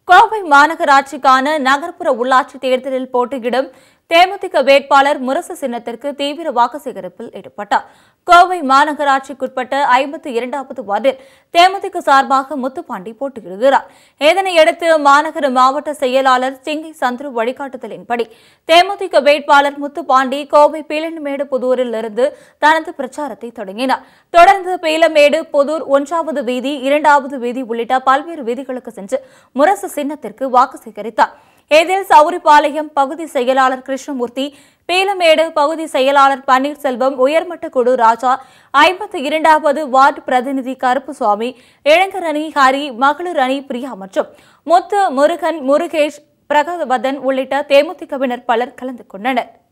கோவை மாநகராட்சிக்கான நகர்ப்புற உள்ளாட்சி தேர்தலில் போட்டியிடும் தேமுதிக வேட்பாளர் முரசு சின்னத்திற்கு தீவிர வாக்கு சேகரிப்பில் ஈடுபட்டார் கோவை மாநகராட்சிக்குட்பட்ட ஐம்பத்தி இரண்டாவது வார்டில் தேமுதிக சார்பாக முத்துப்பாண்டி போட்டியிடுகிறார் இதனையடுத்து மாநகர மாவட்ட செயலாளர் சிங்கை சந்துரு வழிகாட்டுதலின்படி தேமுதிக வேட்பாளர் முத்துப்பாண்டி கோவை பீலன்மேடு புதூரில் இருந்து தனது பிரச்சாரத்தை தொடங்கினார் தொடர்ந்து பீலமேடு புதூர் ஒன்றாவது வீதி இரண்டாவது வீதி உள்ளிட்ட பல்வேறு வீதிகளுக்கு சென்று முரசு சின்னத்திற்கு வாக்கு சேகரித்தார் இதில் சௌரிபாளையம் பகுதி செயலாளர் கிருஷ்ணமூர்த்தி பீலமேடு பகுதி செயலாளர் பன்னீர்செல்வம் உயர்மட்ட குழு ராஜா ஐம்பத்தி இரண்டாவது வார்டு பிரதிநிதி கருப்புசுவாமி இளைஞர் அணி ஹரி மகளிர் அணி பிரியா மற்றும் முத்து முருகன் முருகேஷ் பிரகவதன் உள்ளிட்ட தேமுதிகவினர் பலர் கலந்து கொண்டனர்